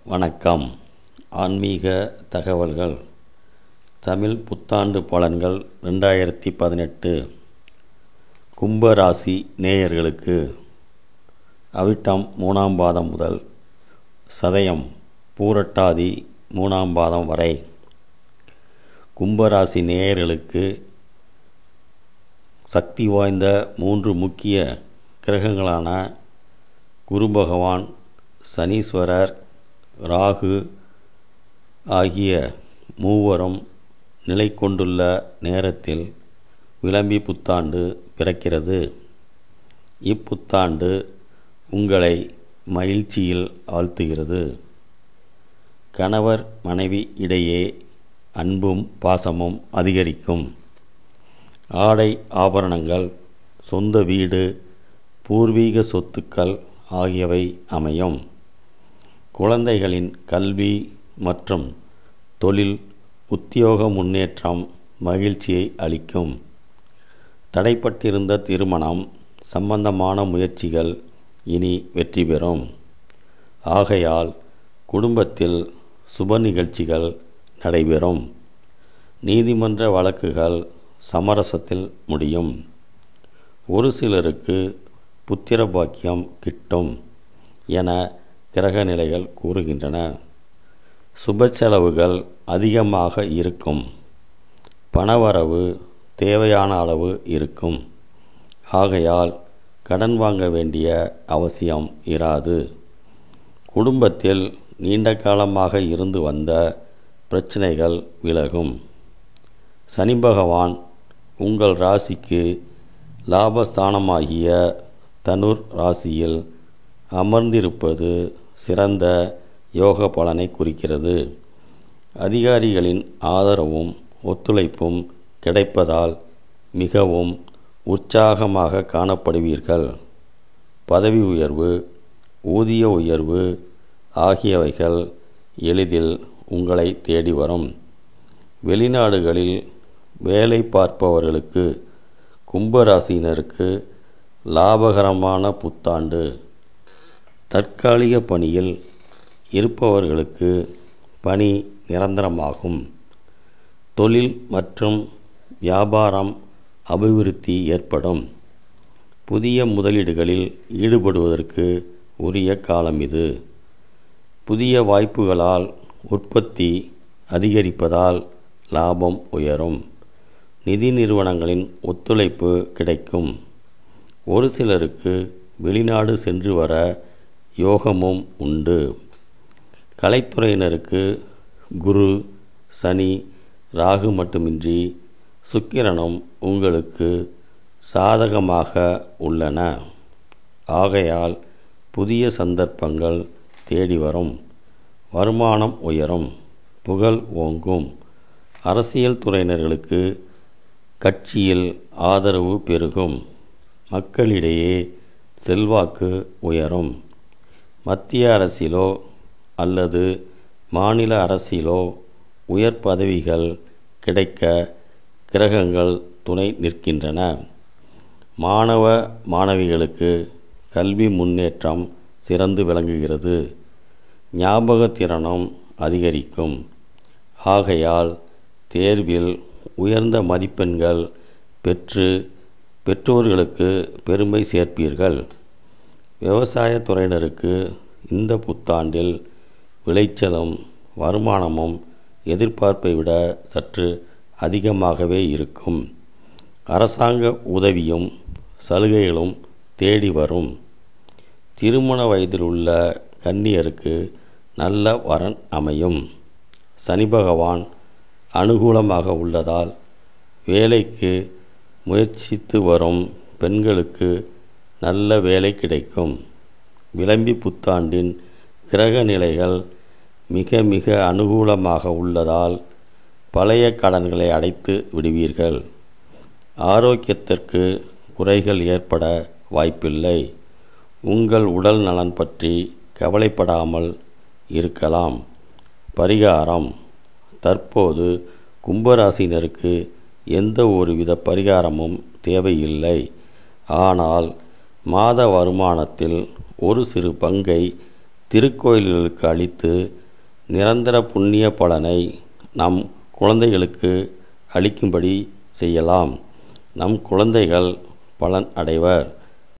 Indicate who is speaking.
Speaker 1: வணக்கம் ஆன்மீக தகவல்கள் தமிழ் புத்தாண்டு பலன்கள் ரெண்டாயிரத்தி பதினெட்டு கும்ப ராசி நேயர்களுக்கு அவிட்டம் மூணாம் பாதம் முதல் சதயம் பூரட்டாதி மூணாம் பாதம் வரை கும்பராசி நேயர்களுக்கு சக்தி வாய்ந்த மூன்று முக்கிய கிரகங்களான குரு பகவான் சனீஸ்வரர் ராகு ஆகிய மூவரும் நிலை கொண்டுள்ள நேரத்தில் விளம்பி புத்தாண்டு பிறக்கிறது இப்புத்தாண்டு உங்களை மகிழ்ச்சியில் ஆழ்த்துகிறது கணவர் மனைவி இடையே அன்பும் பாசமும் அதிகரிக்கும் ஆடை ஆபரணங்கள் சொந்த வீடு பூர்வீக சொத்துக்கள் ஆகியவை அமையும் குழந்தைகளின் கல்வி மற்றும் தொழில் உத்தியோக முன்னேற்றம் மகிழ்ச்சியை அளிக்கும் தடைப்பட்டிருந்த திருமணம் சம்பந்தமான முயற்சிகள் இனி வெற்றி பெறும் ஆகையால் குடும்பத்தில் சுப நிகழ்ச்சிகள் நடைபெறும் நீதிமன்ற வழக்குகள் சமரசத்தில் முடியும் ஒரு சிலருக்கு புத்திர பாக்கியம் கிட்டும் என கிரக நிலைகள் கூறுகின்றன சுப செலவுகள் அதிகமாக இருக்கும் பணவரவு தேவையான அளவு இருக்கும் ஆகையால் கடன் வாங்க வேண்டிய அவசியம் இராது குடும்பத்தில் நீண்ட காலமாக இருந்து வந்த பிரச்சனைகள் விலகும் சனி பகவான் உங்கள் ராசிக்கு லாபஸ்தானமாகிய தனுர் ராசியில் அமர்ந்திருப்பது சிறந்த யோக பலனை குறிக்கிறது அதிகாரிகளின் ஆதரவும் ஒத்துழைப்பும் கிடைப்பதால் மிகவும் உற்சாகமாக காணப்படுவீர்கள் பதவி உயர்வு ஊதிய உயர்வு ஆகியவைகள் எளிதில் உங்களை தேடி வரும் வெளிநாடுகளில் வேலை பார்ப்பவர்களுக்கு கும்பராசினருக்கு லாபகரமான புத்தாண்டு தற்காலிக பணியில் இருப்பவர்களுக்கு பணி நிரந்தரமாகும் தொழில் மற்றும் வியாபாரம் அபிவிருத்தி ஏற்படும் புதிய முதலீடுகளில் ஈடுபடுவதற்கு உரிய காலம் இது புதிய வாய்ப்புகளால் உற்பத்தி அதிகரிப்பதால் லாபம் உயரும் நிதி நிறுவனங்களின் ஒத்துழைப்பு கிடைக்கும் ஒரு சிலருக்கு வெளிநாடு சென்று வர யோகமும் உண்டு கலைத்துறையினருக்கு குரு சனி ராகு மட்டுமின்றி சுக்கிரனும் உங்களுக்கு சாதகமாக உள்ளன ஆகையால் புதிய சந்தர்ப்பங்கள் தேடி வரும் வருமானம் உயரும் புகழ் ஓங்கும் அரசியல் துறையினர்களுக்கு கட்சியில் ஆதரவு பெருகும் மக்களிடையே செல்வாக்கு உயரும் மத்திய அரசிலோ அல்லது மாநில அரசிலோ உயர் பதவிகள் கிடைக்க கிரகங்கள் துணை நிற்கின்றன மாணவ மாணவிகளுக்கு கல்வி முன்னேற்றம் சிறந்து விளங்குகிறது ஞாபகத்திறனும் அதிகரிக்கும் ஆகையால் தேர்வில் உயர்ந்த மதிப்பெண்கள் பெற்று பெற்றோர்களுக்கு பெருமை சேர்ப்பீர்கள் விவசாய துறையினருக்கு இந்த புத்தாண்டில் விளைச்சலும் வருமானமும் எதிர்பார்ப்பை விட சற்று அதிகமாகவே இருக்கும் அரசாங்க உதவியும் சலுகைகளும் தேடி வரும் திருமண வயதில் உள்ள கன்னியருக்கு நல்ல வரன் அமையும் சனி பகவான் அனுகூலமாக உள்ளதால் வேலைக்கு முயற்சித்து வரும் பெண்களுக்கு நல்ல வேலை கிடைக்கும் விளம்பி புத்தாண்டின் கிரக நிலைகள் மிக மிக அனுகூலமாக உள்ளதால் பழைய கடன்களை அடைத்து விடுவீர்கள் ஆரோக்கியத்திற்கு குறைகள் ஏற்பட வாய்ப்பில்லை உங்கள் உடல் நலன் பற்றி கவலைப்படாமல் இருக்கலாம் பரிகாரம் தற்போது கும்பராசினருக்கு எந்த ஒரு வித பரிகாரமும் தேவையில்லை ஆனால் மாத வருமானத்தில் ஒரு சிறு பங்கை திருக்கோயில்களுக்கு அளித்து நிரந்தர புண்ணிய பலனை நம் குழந்தைகளுக்கு அளிக்கும்படி செய்யலாம் நம் குழந்தைகள் பலன் அடைவர்